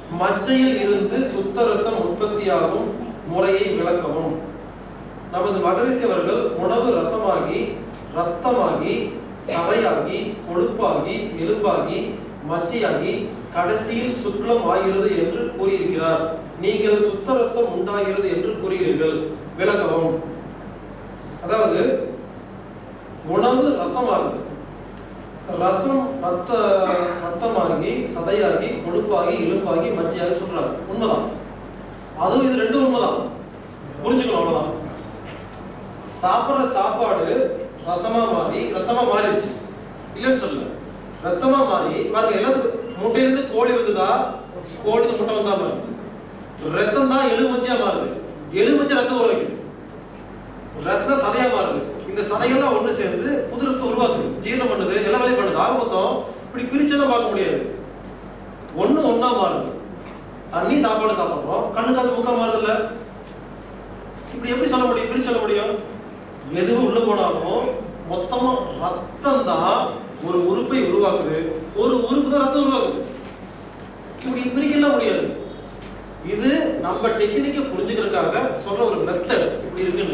மச்சையில் இருந்து சுத்த ரத்தம் உற்பத்தியாகும் முறையை விளக்கவும் நமது மகரிஷி அவர்கள் உணவு ரசமாகி ரத்தமாகி சதையாகி கொழுப்பாகி எலும்பாகி மச்சையாகி கடைசியில் சுக்லம் ஆகிறது என்று கூறியிருக்கிறார் நீங்கள் சுத்த ரத்தம் உண்டாகிறது என்று கூறுகிறீர்கள் விளக்கவும் அதாவது உணவு ரசமாகுது ரசம் ரத்த ரத்தமாகி சதையாகி கொழுப்பாகி எலும்பாகி மச்சையாகி சொல்றாங்க உண்மைதான் அதுவும் இது ரெண்டும் உண்மைதான் புரிஞ்சுக்கணும் அவ்வளவுதான் சாப்பிடுற சாப்பாடு ரசமா மாறி ரத்தமா மாறிடுச்சு இல்லைன்னு சொல்லல ரத்தமா மாறி பாருங்க எல்லாத்துக்கும் முட்டையிலிருந்து கோழி வந்ததா கோழி முட்டை வந்தா மாறுது ரத்தம் தான் எலுமிச்சையா மாறுது எலுமிச்சை ரத்தம் உருவாக்குது ரத்தம் சதையா மாறுது இந்த சதையெல்லாம் ஒண்ணு சேர்ந்து புது ரத்தம் உருவாக்குது ஜீரணம் பண்ணுது எல்லா வேலையும் பண்ணுது ஆக மொத்தம் இப்படி பிரிச்செல்லாம் பார்க்க முடியாது ஒண்ணு ஒண்ணா மாறுது தண்ணி சாப்பாடு சாப்பிடுறோம் கண்ணுக்கு அது முக்கம் மாறுது இல்ல இப்படி எப்படி சொல்ல முடியும் பிரிச்சு சொல்ல முடியும் எதுவும் உள்ள போனாலும் மொத்தமா ரத்தம் தான் ஒரு உறுப்பை உருவாக்குது ஒரு உறுப்பு தான் ரத்தம் உருவாக்குது இப்படி பிரிக்கலாம் முடியாது இது நம்ம டெக்னிக்கை புரிஞ்சுக்கிறதுக்காக சொல்ற ஒரு மெத்தட் இப்படி இருக்குன்னு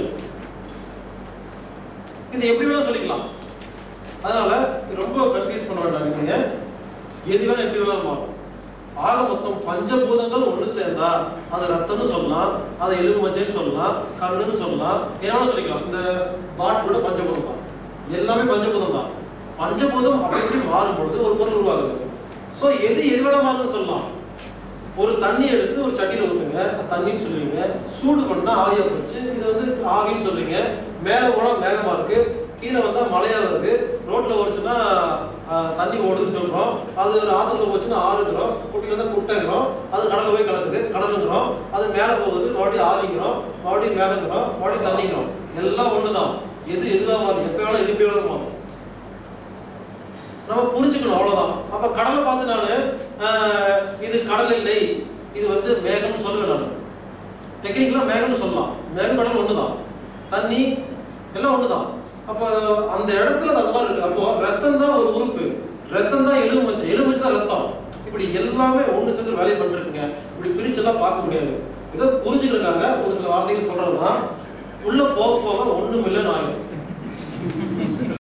இது எப்படி வேணா சொல்லிக்கலாம் அதனால இது ரொம்ப கன்ஃபியூஸ் பண்ண வேண்டாம் நீங்க எது வேணா எப்படி வேணாலும் மாறும் ஆக மொத்தம் பஞ்சபூதங்கள் ஒண்ணு சேர்ந்தா அது ரத்தம்னு சொல்லலாம் அதை எலும்பு மஞ்சள்னு சொல்லலாம் கண்ணுன்னு சொல்லலாம் என்ன சொல்லிக்கலாம் இந்த பாட் கூட பஞ்சபூதம் தான் எல்லாமே பஞ்சபூதம் தான் பஞ்சபூதம் அப்படி மாறும் பொழுது ஒரு பொருள் உருவாகுது சோ எது எது வேணா மாறுதுன்னு சொல்லலாம் ஒரு தண்ணி எடுத்து ஒரு சட்டியில ஊத்துங்க அது தண்ணின்னு சொல்லுவீங்க சூடு பண்ணா ஆவியா போச்சு இது வந்து ஆவின்னு சொல்றீங்க மேல போனா மேகமா இருக்கு கீழே வந்தா மழையா வருது ரோட்ல ஓடிச்சுன்னா ஆஹ், தண்ணி ஓடுதுன்னு சொல்றோம் அது ஒரு ஆத்துல போச்சுன்னா ஆறுங்கிறோம் குட்டில இருந்தா குட்டைங்கிறோம் அது கடல்ல போய் கலக்குது கடலுங்கிறோம் அது மேல போகுது மறுபடியும் ஆவிங்கிறோம் மறுபடியும் மேகங்கிறோம் மறுபடியும் தண்ணிங்கிறோம் எல்லாம் ஒண்ணுதான் எது எதுவா மாறும் எப்ப வேணா எது வேணாலும் மாறும் நம்ம புரிஞ்சுக்கணும் அவ்வளவுதான் அப்ப கடலை பார்த்து நானு ஆஹ், இது கடல் இல்லை இது வந்து மேகம்னு சொல்லுவேன் நான் டெக்னிக்கலா மேகம்னு சொல்லலாம் மேகம் கடல் ஒண்ணுதான் தண்ணி எல்லாம் ஒண்ணுதான் அப்ப அந்த இடத்துல அது மாதிரி இருக்கு அப்போ ரத்தம் தான் ஒரு உறுப்பு ரத்தம் தான் எலுமிச்சை எலுமிச்சை தான் ரத்தம் இப்படி எல்லாமே ஒண்ணு சேர்ந்து வேலையை பண்ணிருக்குங்க இப்படி பிரிச்செல்லாம் பார்க்க முடியாது இதை புரிஞ்சுக்கிறதுக்காக ஒரு சில வார்த்தைகள் சொல்றதுதான் உள்ள போக போக ஒண்ணும் இல்லைன்னு ஆகும்